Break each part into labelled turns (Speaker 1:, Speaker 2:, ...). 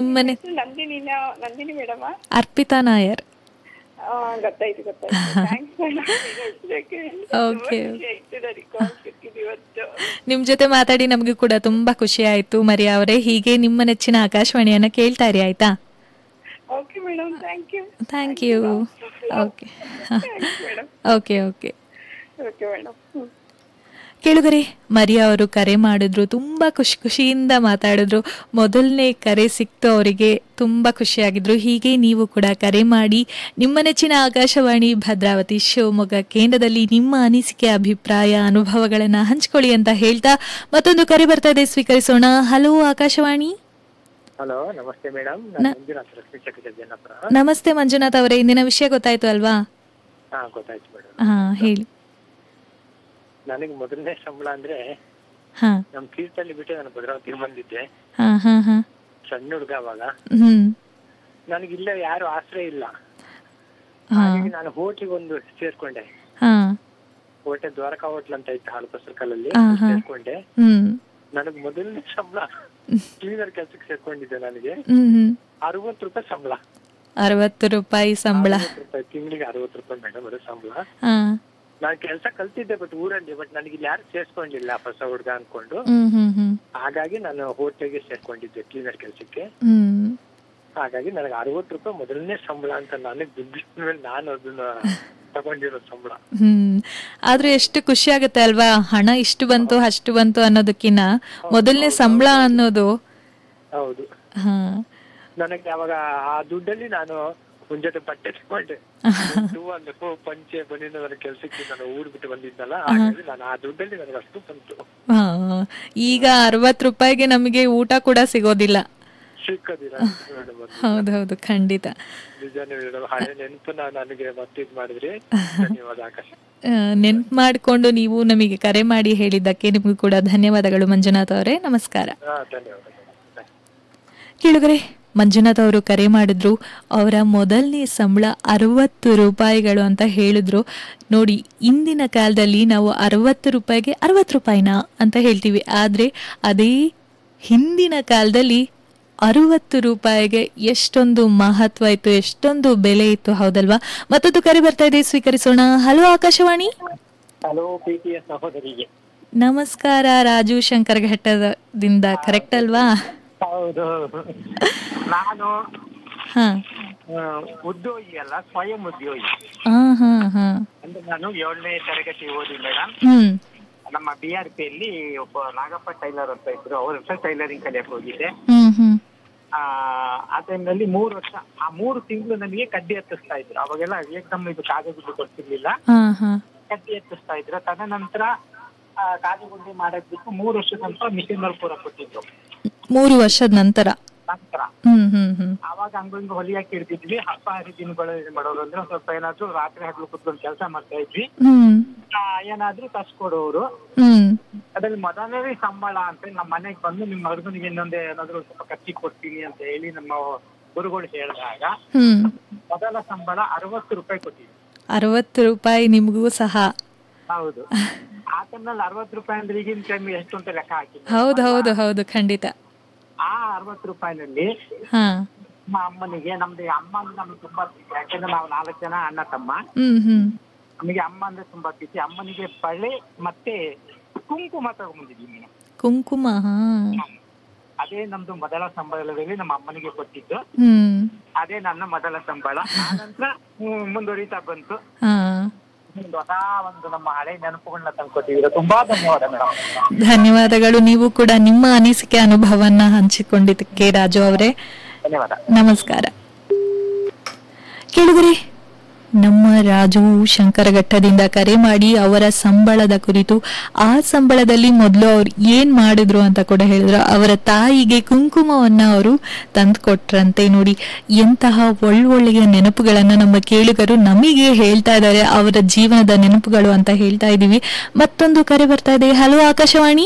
Speaker 1: ನಿಮ್ಮನೆ
Speaker 2: ನಂದಿನಿ ನಂದಿನಿ ಮೇಡಮ್
Speaker 1: ಅರ್ಪಿತಾ ನಾಯರ್
Speaker 2: ಗೊತ್ತಾಯ್ತು ಗೊತ್ತಾಯ್ತು ಥ್ಯಾಂಕ್ಸ್
Speaker 1: Okay.
Speaker 2: ಕಾಲ್ ಸಿಕ್ಕಿದ್ದು ಇವತ್ತು
Speaker 1: ನಿಮ್ ಜೊತೆ ಮಾತಾಡಿ ನಮಗೂ ಕೂಡ ತುಂಬಾ ಖುಷಿ ಆಯ್ತು ಮರಿಯಾ ಅವರೇ ಹೀಗೆ ನಿಮ್ಮ ನೆಚ್ಚಿನ ಆಕಾಶವಾಣಿಯನ್ನ ಕೇಳ್ತಾ ಇರಿ ಆಯ್ತಾ
Speaker 2: okay madam thank you
Speaker 1: thank you okay
Speaker 2: madam
Speaker 1: okay okay
Speaker 2: okay madam
Speaker 1: ಕೇಳುಗರೆ ಮರಿಯಾ ಅವರು ಕರೆ ಮಾಡಿದ್ರು ತುಂಬ ಖುಷಿ ಖುಷಿಯಿಂದ ಮಾತಾಡಿದ್ರು ಮೊದಲನೇ ಕರೆ ಸಿಕ್ತು ಅವರಿಗೆ ತುಂಬ ಖುಷಿಯಾಗಿದ್ರು ಹೀಗೆ ನೀವು ಕೂಡ ಕರೆ ಮಾಡಿ ನಿಮ್ಮ ನೆಚ್ಚಿನ ಆಕಾಶವಾಣಿ ಭದ್ರಾವತಿ ಶಿವಮೊಗ್ಗ ಕೇಂದ್ರದಲ್ಲಿ ನಿಮ್ಮ ಅನಿಸಿಕೆ ಅಭಿಪ್ರಾಯ ಅನುಭವಗಳನ್ನು ಹಂಚ್ಕೊಳ್ಳಿ ಅಂತ ಹೇಳ್ತಾ ಮತ್ತೊಂದು ಕರೆ ಬರ್ತಾ ಇದೆ ಸ್ವೀಕರಿಸೋಣ ಹಲೋ ಆಕಾಶವಾಣಿ
Speaker 3: ಹಲೋ ನಮಸ್ತೆ ಮೇಡಮ್
Speaker 1: ನ-
Speaker 3: ನಾನು ಮಂಜುನಾಥ್ ಲಕ್ಷ್ಮೀ ಚಕ್ರ ಜನಪುರ
Speaker 1: ನಮಸ್ತೆ ಮಂಜುನಾಥ್ ಅವರೇ ಇಂದಿನ ವಿಷಯ ಗೊತ್ತಾಯ್ತು ಅಲ್ವಾ
Speaker 3: ಹಾ ಗೊತ್ತಾಯ್ತು ಮೇಡಮ್
Speaker 1: ಹಾ ಹೇಳಿ
Speaker 3: ನನಗೆ ಮೊದಲನೇ ಸಂಬಳ ಅಂದ್ರೆ
Speaker 1: ಹಾ
Speaker 3: ನಮ್ ತೀರ್ಥಹಳ್ಳಿ ಬಿಟ್ಟು ನಾನು ಭದ್ರಾವತಿಗೆ ಬಂದಿದ್ದೆ
Speaker 1: ಹಾ ಹಾ ಹಾ
Speaker 3: ಸಣ್ಣ ಹುಡುಗ ಅವಾಗ
Speaker 1: ಹ್ಮ್
Speaker 3: ನನಗೆ ಇಲ್ಲ ಯಾರು ಆಶ್ರಯ ಇಲ್ಲ
Speaker 1: ಹಾ
Speaker 3: ಹಾಗಾಗಿ ನಾನು ಹೋಟ್ಲಿಗೆ ಒಂದು ಸೇರ್ಕೊಂಡೆ
Speaker 1: ಹಾ
Speaker 3: ಹೋಟೆಲ್ ದ್ವಾರಕಾ ಹೋಟ್ಲ್ ಅಂತ ಇತ್ತು ಹಾಲ್ಪ ಸರ್ಕಲ್ ಅಲ್ಲಿ
Speaker 1: ಆ, ಹಾ.
Speaker 3: ಸೇರ್ಕೊಂಡೆ
Speaker 1: ಹ್ಮ್
Speaker 3: ನನಗೆ ಮೊದಲನೇ ಸಂಬಳ ಕ್ಲೀನರ್ ಕೆಲ್ಸಕ್ಕೆ ಸೇರ್ಕೊಂಡಿದ್ದೆ ನನಗೆ
Speaker 1: ಹ್ಮ್ ಹ್ಮ್
Speaker 3: ಅರವತ್ತು ರೂಪಾಯಿ ಸಂಬಳ
Speaker 1: ಅರವತ್ತು ರೂಪಾಯಿ ಸಂಬಳ
Speaker 3: ಅರವತ್ತು ರೂಪಾಯಿ ತಿಂಗಳಿಗೆ ಅರವತ್ತು ರೂಪಾಯಿ ಮೇಡಮ್ ಅದು ಸಂಬಳ
Speaker 1: ಹಾ
Speaker 3: ನಾನು ಕೆಲಸ ಕಲ್ತಿದ್ದೆ ಬಟ್ ಊರಲ್ಲಿ ಬಟ್ ನನಗೆ ಇಲ್ಲಿ ಯಾರು ಸೇರ್ಸ್ಕೊಂಡಿಲ್ಲ ಹೊಸ ಹುಡುಗ ಅನ್ಕೊಂಡು
Speaker 1: ಹ್ಮ್ ಹ್ಮ್ ಹ್ಮ್
Speaker 3: ಹಾಗಾಗಿ ನಾನು ಹೋಟೆಲ್ಗೆ ಸೇರ್ಕೊಂಡಿದ್ದೆ ಕ್ಲೀನರ್ ಕೆಲಸಕ್ಕೆ
Speaker 1: ಹ್ಮ್
Speaker 3: ಹಾಗಾಗಿ ನನಗೆ ಅರವತ್ತು ರೂಪಾಯಿ ಮೊದಲನೇ ಸಂಬಳ ಅಂತ ನನಗೆ ದುಡ್ಡಿನ ಮೇಲೆ ನಾನು ಅದನ್ನ ತಗೊಂಡಿರೋ ಸಂಬಳ
Speaker 1: ಹ್ಮ್ ಆದ್ರೆ ಎಷ್ಟು ಖುಷಿ ಆಗುತ್ತೆ ಅಲ್ವಾ ಹಣ ಇಷ್ಟು ಬಂತು ಅಷ್ಟು ಬಂತು ಅನ್ನೋದಕ್ಕಿಂತ ಮೊದಲನೇ ಸಂಬಳ ಅನ್ನೋದು
Speaker 3: ಹೌದು
Speaker 1: ಹಾ
Speaker 3: ನನಗೆ ಅವಾಗ ಆ ದುಡ್ಡಲ್ಲಿ ನಾನು ಒಂದ್ ಜೊತೆ ಬಟ್ಟೆ ತಗೊಂಡೆ ಇದು ಒಂದು ಪಂಚೆ ಬನ್ನಿನ ನನ್ನ ಕೆಲಸಕ್ಕೆ ನಾನು ಊರ್ ಬಿಟ್ಟು ಬಂದಿದ್ದಲ್ಲ ಹಾಗಾಗಿ ನಾನು ಆ ದುಡ್ಡಲ್ಲಿ ನನಗೆ ಅಷ್ಟು ಬಂತು
Speaker 1: ಹಾ ಈಗ ಅರವತ್ತು ರೂಪಾಯಿಗೆ ನಮಗೆ ಊಟ ಕೂಡ ಸಿಗೋದಿಲ್ಲ
Speaker 3: ಸಿಕ್ಕದಿಲ್ಲ ಮೇಡಮ್ ಅದು.
Speaker 1: ಹೌದೌದು ಖಂಡಿತ
Speaker 3: ನಿಜಾನೇ ಮೇಡಮ್ ಹಳೆ ನೆನಪನ್ನ ನನಗೆ ಮತ್ತೆ ಇದ್ ಮಾಡಿದ್ರಿ ಧನ್ಯವಾದ ಆಕಾಶ
Speaker 1: ನೆನ್ಪು ಮಾಡಿಕೊಂಡು ನೀವು ನಮಗೆ ಕರೆ ಮಾಡಿ ಹೇಳಿದ್ದಕ್ಕೆ ನಿಮಗೂ ಕೂಡ ಧನ್ಯವಾದಗಳು ಮಂಜುನಾಥ್ ಅವರೇ ನಮಸ್ಕಾರ
Speaker 3: ಹಾ ಧನ್ಯವಾದ
Speaker 1: ಕೇಳಿದ್ರೆ ಮಂಜುನಾಥ್ ಅವರು ಕರೆ ಮಾಡಿದ್ರು ಅವರ ಮೊದಲನೇ ಸಂಬಳ ಅರವತ್ತು ರೂಪಾಯಿಗಳು ಅಂತ ಹೇಳಿದ್ರು ನೋಡಿ ಇಂದಿನ ಕಾಲದಲ್ಲಿ ನಾವು ಅರವತ್ತು ರೂಪಾಯಿಗೆ ಅರವತ್ತು ರೂಪಾಯಿನಾ ಅಂತ ಹೇಳ್ತೀವಿ ಆದರೆ ಅದೇ ಹಿಂದಿನ ಕಾಲದಲ್ಲಿ ಅರುವತ್ತು ರೂಪಾಯಿಗೆ ಎಷ್ಟೊಂದು ಮಹತ್ವ ಇತ್ತು ಎಷ್ಟೊಂದು ಬೆಲೆ ಇತ್ತು ಹೌದಲ್ವಾ ಮತ್ತೊಂದು ಕರೆ ಬರ್ತಾ ಇದೆ ಸ್ವೀಕರಿಸೋಣ ಹಲೋ ಆಕಾಶವಾಣಿ
Speaker 3: ಹಲೋ ಪ್ರೀತಿಯ ಸಹೋದರಿಗೆ
Speaker 1: ನಮಸ್ಕಾರ ರಾಜು ಶಂಕರ್ ಘಟ್ಟದಿಂದ ಕರೆಕ್ಟ್ ಅಲ್ವಾ
Speaker 3: ಹೌದು ನಾನು
Speaker 1: ಹಾ
Speaker 3: ಆ, ಉದ್ಯೋಗಿ ಅಲ್ಲ ಸ್ವಯಂ ಉದ್ಯೋಗಿ
Speaker 1: ಹಾ ಹಾ ಹಾ
Speaker 3: ಅಂದ್ರೆ ನಾನು ಏಳನೇ ತರಗತಿ ಓದಿ ಮೇಡಮ್
Speaker 1: ಹ್ಮ್
Speaker 3: ನಮ್ಮ ಬಿ ಆರ್ ಪಿ ಅಲ್ಲಿ ಒಬ್ಬ ನಾಗಪ್ಪ ಟೈಲರ್ ಅಂತ ಇದ್ರು ಅವ್ರ ಹತ್ರ ಟೈಲರಿಂಗ್ ಕಲಿಯಕ್ಕೆ ಹೋಗಿದ್ದೆ
Speaker 1: ಹ್ಮ್ ಹ್ಮ್
Speaker 3: ಆ ಆ ಟೈಮ್ನಲ್ಲಿ ಮೂರು ವರ್ಷ ಆ ಮೂರು ತಿಂಗಳು ನನಗೆ ಕಡ್ಡಿ ಎತ್ತಿಸ್ತಾ ಇದ್ರು ಅವಾಗೆಲ್ಲ ಏಕದಮ್ ಇದು ಕಾಗದ ಕೊಡ್ತಿರ್ಲಿಲ್ಲ
Speaker 1: ಹಾ ಹಾ
Speaker 3: ಕಡ್ಡಿ ಎತ್ತಿಸ್ತಾ ಇದ್ರು ತದನಂತರ ಆ, ಕಾಜುಗುಂಡಿ ಮಾಡಕ್ ಬಿಟ್ಟು ಮೂರು ವರ್ಷದ ನಂತರ ಮಿಷಿನ್ ಅಲ್ಲಿ ಪೂರ ಕೊಟ್ಟಿದ್ರು
Speaker 1: ಮೂರು ವರ್ಷದ ನಂತರ
Speaker 3: ನಂತರ
Speaker 1: ಹ್ಮ್ ಹ್ಮ್ ಹ್ಮ್
Speaker 3: ಅವಾಗ ಹಂಗಂಗ ಹೊಲಿಯಕ್ಕೆ ಇರ್ತಿದ್ವಿ ಹಬ್ಬ ಹರಿದಿನಗಳು ಇದು ಮಾಡೋರು ಅಂದ್ರೆ ಒಂದ್ ಸ್ವಲ್ಪ ಏನಾದ್ರು ರಾತ್ರಿ ಹಗಲು ಕುತ್ಕೊಂಡು ಕೆಲಸ ಮಾಡ್ತಾ ಇದ್ವಿ
Speaker 1: ಹ್ಮ್
Speaker 3: ಆ, ಏನಾದ್ರೂ ತರ್ಸ್ಕೊಡೋರು
Speaker 1: ಹ್ಮ್
Speaker 3: ಅದ್ರಲ್ಲಿ ಮೊದಲನೇ ಸಂಬಳ ಅಂತ ನಮ್ಮ ಮನೆಗೆ ಬಂದು ನಿಮ್ಮ ಮಗನಿಗೆ ಇನ್ನೊಂದೇ ಏನಾದ್ರು ಒಂದ್ ಸ್ವಲ್ಪ ಖರ್ಚಿ ಕೊಡ್ತೀನಿ ಅಂತ ಹೇಳಿ ನಮ್ಮ ಗುರುಗಳು ಹೇಳಿದಾಗ
Speaker 1: ಹ್ಮ್
Speaker 3: ಮೊದಲ ಸಂಬಳ ಅರವತ್ತು ರೂಪಾಯಿ ಕೊಟ್ಟಿದ್ವಿ
Speaker 1: ಅರವತ್ತು ರೂಪಾಯಿ ನಿಮಗೂ ಸಹ
Speaker 3: ಹೌದು ಆ ಟೈಮ್ನಲ್ಲಿ ಅರವತ್ತು ರೂಪಾಯಿ ಅಂದ್ರೆ ಈಗಿನ ಟೈಮ್ ಎಷ್ಟು ಅಂತ ಲೆಕ್ಕ ಹಾಕಿ
Speaker 1: ಹೌದು ಹೌದು ಹೌದು ಖಂಡಿತ
Speaker 3: ಆ ಅರವತ್ತು ರೂಪಾಯಿನಲ್ಲಿ
Speaker 1: ಹಾ
Speaker 3: ನಮ್ಮ ಅಮ್ಮನಿಗೆ ನಮ್ದು ಅಮ್ಮ ಅಂದ್ರೆ ನಮ್ಗೆ ತುಂಬಾ ಪ್ರೀತಿ ಯಾಕಂದ್ರೆ ನಾವು ನಾಲ್ಕು ಜನ ಅಣ್ಣ ತಮ್ಮ
Speaker 1: ಹ್ಮ್ ಹ್ಮ್
Speaker 3: ನಮಗೆ ಅಮ್ಮ ಅಂದ್ರೆ ತುಂಬಾ ಪ್ರೀತಿ ಅಮ್ಮನಿಗೆ ಬಳೆ ಮತ್ತೆ ಕುಂಕುಮ ತಗೊಂಡ್ಬಂದಿದ್ವಿ ಮೇಡಮ್
Speaker 1: ಕುಂಕುಮ ಹಾ
Speaker 3: ಅದೇ ನಮ್ದು ಮೊದಲ ಸಂಬಳದಲ್ಲಿ ನಮ್ಮ ಅಮ್ಮನಿಗೆ ಕೊಟ್ಟಿದ್ದು
Speaker 1: ಹ್ಮ್
Speaker 3: ಅದೇ ನನ್ನ ಮೊದಲ ಸಂಬಳ ಆನಂತರ ಹ್ಮ್, ಮುಂದುವರಿತಾ ಬಂತು
Speaker 1: ಹಾ
Speaker 3: ಒಂದು ಹೊಸ ಒಂದು ನಮ್ಮ ಹಳೆ ನೆನಪುಗಳನ್ನ ತಂದ್ಕೊಟ್ಟಿದ್ದೀರಾ ತುಂಬಾ ಧನ್ಯವಾದ ಮೇಡಮ್
Speaker 1: ಧನ್ಯವಾದಗಳು ನೀವು ಕೂಡ ನಿಮ್ಮ ಅನಿಸಿಕೆ ಅನುಭವನ ಹಂಚಿಕೊಂಡಿದ್ದಕ್ಕೆ ರಾಜು ಅವರೇ
Speaker 3: ಧನ್ಯವಾದ
Speaker 1: ನಮಸ್ಕಾರ ಕೇಳಿದ್ರಿ ನಮ್ಮ ರಾಜು ಶಂಕರಘಟ್ಟದಿಂದ ಕರೆ ಮಾಡಿ ಅವರ ಸಂಬಳದ ಕುರಿತು ಆ ಸಂಬಳದಲ್ಲಿ ಮೊದಲು ಅವ್ರು ಏನ್ ಮಾಡಿದ್ರು ಅಂತ ಕೂಡ ಹೇಳಿದ್ರು ಅವರ ತಾಯಿಗೆ ಕುಂಕುಮವನ್ನ ಅವರು ತಂದ್ಕೊಟ್ರಂತೆ ನೋಡಿ ಎಂತಹ ಒಳ್ಳೊಳ್ಳೆಯ ನೆನಪುಗಳನ್ನ ನಮ್ಮ ಕೇಳುಗರು ನಮಗೆ ಹೇಳ್ತಾ ಇದ್ದಾರೆ ಅವರ ಜೀವನದ ನೆನಪುಗಳು ಅಂತ ಹೇಳ್ತಾ ಇದೀವಿ ಮತ್ತೊಂದು ಕರೆ ಬರ್ತಾ ಇದೆ ಹಲೋ ಆಕಾಶವಾಣಿ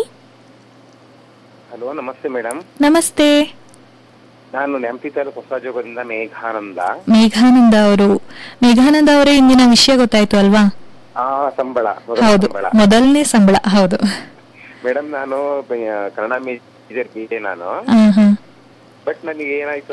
Speaker 4: ಹಲೋ ನಮಸ್ತೆ ಮೇಡಮ್
Speaker 1: ನಮಸ್ತೆ
Speaker 4: ನಾನು ನೆಂಪಿ ತಾಲೂಕು ಹೊಸಜೋಗದಿಂದ ಮೇಘಾನಂದ
Speaker 1: ಮೇಘಾನಂದ ಅವರು ಮೇಘಾನಂದ ಅವರೇ ಇಂದಿನ ವಿಷಯ ಗೊತ್ತಾಯ್ತು ಅಲ್ವಾ
Speaker 4: ಆ ಸಂಬಳ ಮೊದಲ
Speaker 1: ಹೌದು
Speaker 4: ಸಂಬಳ
Speaker 1: ಮೊದಲನೇ ಸಂಬಳ ಹೌದು
Speaker 4: ಮೇಡಮ್ ನಾನು ಬ- ಕನ್ನಡ ಮೇಜರ್ ಬಿ ನಾನು
Speaker 1: ಹಾ ಹಾ
Speaker 4: ಬಟ್ ನನಗೆ ಏನಾಯ್ತು